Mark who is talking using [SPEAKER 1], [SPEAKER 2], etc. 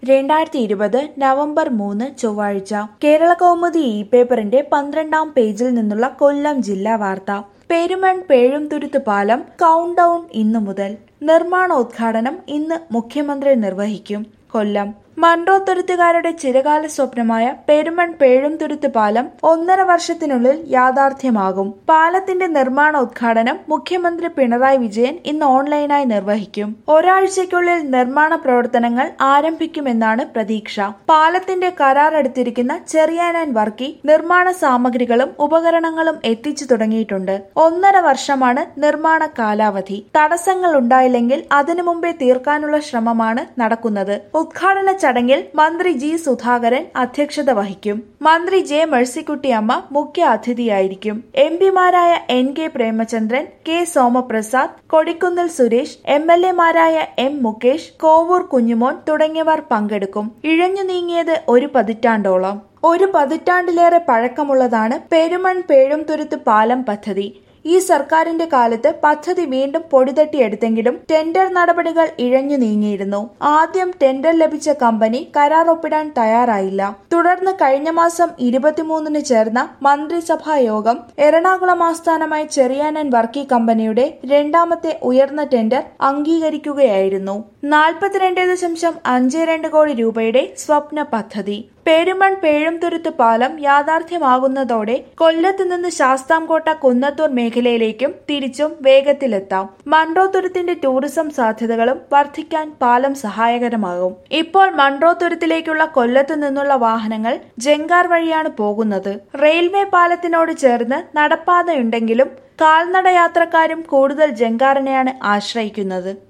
[SPEAKER 1] രണ്ടായിരത്തി ഇരുപത് നവംബർ മൂന്ന് ചൊവ്വാഴ്ച കേരള കൗമുദി ഇ പേപ്പറിന്റെ പന്ത്രണ്ടാം പേജിൽ നിന്നുള്ള കൊല്ലം ജില്ലാ വാർത്ത പെരുമൺ പേഴുംതുരുത്ത് പാലം കൗണ്ട് ഡൗൺ ഇന്നു മുതൽ നിർമ്മാണോദ്ഘാടനം ഇന്ന് മുഖ്യമന്ത്രി നിർവഹിക്കും കൊല്ലം മൺട്രോത്തുരുത്തുകാരുടെ ചിരകാല സ്വപ്നമായ പെരുമൺ പേഴുംതുരുത്ത് പാലം ഒന്നര വർഷത്തിനുള്ളിൽ യാഥാർത്ഥ്യമാകും പാലത്തിന്റെ നിർമ്മാണോദ്ഘാടനം മുഖ്യമന്ത്രി പിണറായി വിജയൻ ഇന്ന് ഓൺലൈനായി നിർവഹിക്കും ഒരാഴ്ചയ്ക്കുള്ളിൽ നിർമ്മാണ പ്രവർത്തനങ്ങൾ ആരംഭിക്കുമെന്നാണ് പ്രതീക്ഷ പാലത്തിന്റെ കരാറെടുത്തിരിക്കുന്ന ചെറിയാനൻ വർക്കി നിർമ്മാണ സാമഗ്രികളും ഉപകരണങ്ങളും എത്തിച്ചു തുടങ്ങിയിട്ടുണ്ട് ഒന്നര വർഷമാണ് നിർമ്മാണ കാലാവധി തടസ്സങ്ങൾ ഉണ്ടായില്ലെങ്കിൽ അതിനു മുമ്പേ തീർക്കാനുള്ള ശ്രമമാണ് നടക്കുന്നത് ഉദ്ഘാടന ചടങ്ങിൽ മന്ത്രി ജി സുധാകരൻ അധ്യക്ഷത വഹിക്കും മന്ത്രി ജെ മേഴ്സിക്കുട്ടിയമ്മ മുഖ്യ അതിഥിയായിരിക്കും എം പിമാരായ N K Premachandran K Somaprasad Kodikunnil Suresh M L എമാരായ എം മുകേഷ് കോവൂർ കുഞ്ഞുമോൻ തുടങ്ങിയവർ പങ്കെടുക്കും ഇഴഞ്ഞു നീങ്ങിയത് ഒരു പതിറ്റാണ്ടോളം ഒരു പതിറ്റാണ്ടിലേറെ പഴക്കമുള്ളതാണ് പെരുമൺ പേഴുംതുരുത്ത് പാലം പദ്ധതി ഈ സർക്കാരിന്റെ കാലത്ത് പദ്ധതി വീണ്ടും പൊടിതട്ടിയെടുത്തെങ്കിലും ടെൻഡർ നടപടികൾ ഇഴഞ്ഞു നീങ്ങിയിരുന്നു ആദ്യം ടെൻഡർ ലഭിച്ച കമ്പനി കരാർ ഒപ്പിടാൻ തയ്യാറായില്ല തുടർന്ന് കഴിഞ്ഞ മാസം ഇരുപത്തിമൂന്നിന് ചേർന്ന മന്ത്രിസഭാ യോഗം എറണാകുളം ആസ്ഥാനമായ ചെറിയാനൻ വർക്കി കമ്പനിയുടെ രണ്ടാമത്തെ ഉയർന്ന ടെൻഡർ അംഗീകരിക്കുകയായിരുന്നു നാൽപ്പത്തിരണ്ട് ദശാംശം അഞ്ച് രണ്ട് കോടി രൂപയുടെ സ്വപ്ന പദ്ധതി പെരുമൺ പേഴുംതുരുത്ത് പാലം യാഥാർത്ഥ്യമാകുന്നതോടെ കൊല്ലത്ത് നിന്ന് ശാസ്താംകോട്ട കുന്നത്തൂർ മേഖലയിലേക്കും തിരിച്ചും വേഗത്തിലെത്താം മൺട്രോത്തുരുത്തിന്റെ ടൂറിസം സാധ്യതകളും വർദ്ധിക്കാൻ പാലം സഹായകരമാകും ഇപ്പോൾ മൺട്രോത്തുരുത്തിലേക്കുള്ള കൊല്ലത്ത് നിന്നുള്ള വാഹനങ്ങൾ ജങ്കാർ വഴിയാണ് പോകുന്നത് റെയിൽവേ പാലത്തിനോട് ചേർന്ന് നടപ്പാതയുണ്ടെങ്കിലും കാൽനട യാത്രക്കാരും കൂടുതൽ ജങ്കാറിനെയാണ് ആശ്രയിക്കുന്നത്